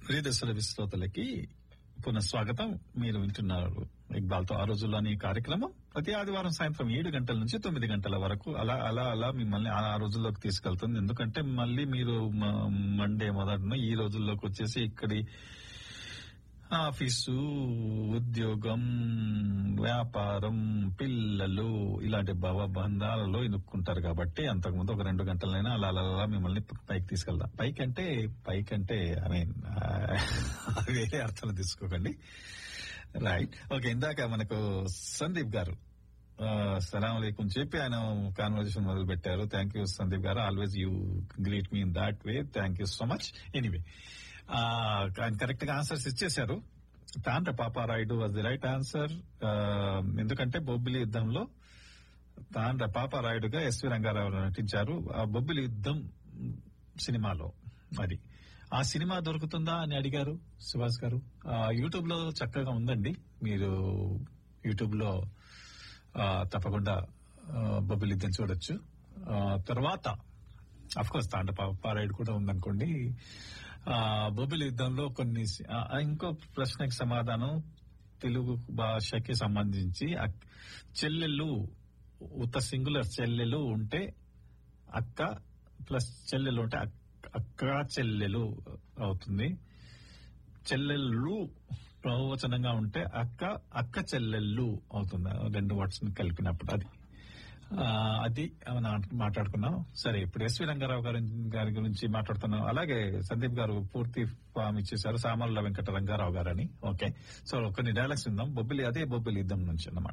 ప్రియదర్శన విశ్రోతలకి పునఃస్వాగతం మీరు వింటున్నారు ఇక్బాల్తో ఆ రోజుల్లోని కార్యక్రమం ప్రతి ఆదివారం సాయంత్రం ఏడు గంటల నుంచి తొమ్మిది గంటల వరకు అలా అలా అలా మిమ్మల్ని ఆ రోజుల్లోకి తీసుకెళ్తుంది ఎందుకంటే మళ్ళీ మీరు మ- మండే మొదటిన ఈ రోజుల్లోకి వచ్చేసి ఇక్కడి ఆఫీసు ఉద్యోగం వ్యాపారం పిల్లలు ఇలాంటి భావబంధాలలో ఇనుక్కుంటారు కాబట్టి అంతకుముందు ఒక రెండు గంటలైనా అలా అలా అలా మిమ్మల్ని పైకి తీసుకెళ్దాం పైకి అంటే పైకి అంటే ఐ మీన్ వేరే అర్థాలు తీసుకోకండి రైట్ ఓకే ఇందాక మనకు సందీప్ గారు సలాం అలైకుం చెప్పి ఆయన కాన్వర్జేషన్ మొదలు పెట్టారు థ్యాంక్ యూ సందీప్ గారు always you greet me in that way thank you so much anyway ఆయన కరెక్ట్ గా ఆన్సర్స్ ఇచ్చేశారు Tandra Paparayudu was the right answer ఎందుకంటే బొబ్బిలి యుద్ధంలో తాండ్ర పాపారాయుడుగా ఎస్వి రంగారావు నటించారు ఆ బొబ్బిలి యుద్ధం సినిమాలో అది ఆ సినిమా దొరుకుతుందా అని అడిగారు సుభాష్ గారు యూట్యూబ్ లో చక్కగా ఉందండి మీరు యూట్యూబ్ లో ఆ, తప్పకుండా ఆ, బొబ్బిలి యుద్ధం చూడొచ్చు ఆ, తర్వాత అఫ్ కోర్స్ తాండ పారాయుడు కూడా ఉందనుకోండి ఆ బొబ్బిలి యుద్ధంలో కొన్ని సి- ఆ, ఆ, ఇంకో ప్రశ్నకి సమాధానం తెలుగు భాషకి సంబంధించి అక్- చెల్లెళ్ళు ఉత్త సింగులర్ చెల్లెలు ఉంటే అక్క ప్లస్ చెల్లెలు ఉంటే అక్- అక్క చెల్లెలు అవుతుంది చెల్లెళ్ళు బహువచనంగా ఉంటే అక్క అక్క చెల్లెళ్ళు అవుతుంది రెండు వర్డ్స్ ని కలిపినప్పుడు అది ఆ, అది మనం మాట్లాడుకున్నాం సరే ఇప్పుడు ఎస్వి రంగారావు గారి గారి గురించి మాట్లాడుతున్నాం అలాగే సందీప్ గారు పూర్తి ఫామ్ ఇచ్చేశారు సామర్ల వెంకట రంగారావు గారు అని ఓకే సో కొన్ని డైలాగ్స్ విందాం బొబ్బిలి అదే బొబ్బిలి యుద్ధం నుంచి అన్నమాట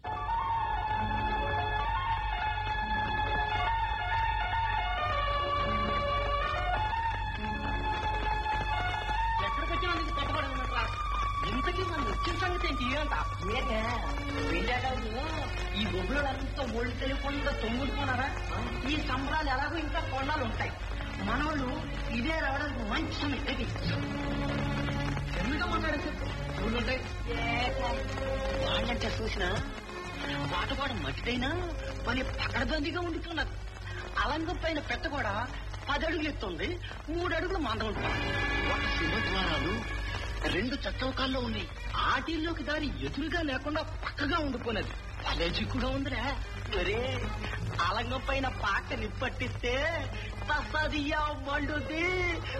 ఎక్కడికి వచ్చినా నీకు కట్టుబడి ఉన్నట్రా ఇంతకీ మనం వచ్చిన సంగతి ఏంటి అంట వెళ్ళేటప్పుడు ఈ గొబ్బులంతా ఒళ్ళు తెలియకుండా తొమ్ముడుకున్నారా ఈ సంబరాలు ఎలాగో ఇంకా కొండలు ఉంటాయి మనవాళ్ళు ఇదే రావడానికి మంచి సమయం ఇది ఎందుకు మాట్లాడచ్చు చూడుంటాయి వాళ్ళంటే చూసిన వాటపాడు మట్టిదైనా పని పకడబందిగా ఉండుతున్నారు అలంగం పైన పెట్ట కూడా పది అడుగులు ఎత్తుంది మూడు అడుగులు మందం ఉంటుంది ఒక సింహద్వారాలు రెండు చట్టవకాల్లో ఉన్నాయి ఆటిల్లోకి దారి ఎదురుగా లేకుండా పక్కగా ఉండిపోయినది భలే చిక్కుగా ఉందిరా ఒరే అలంగం పైన పాక నిప్పట్టిస్తే తసదియా మండుది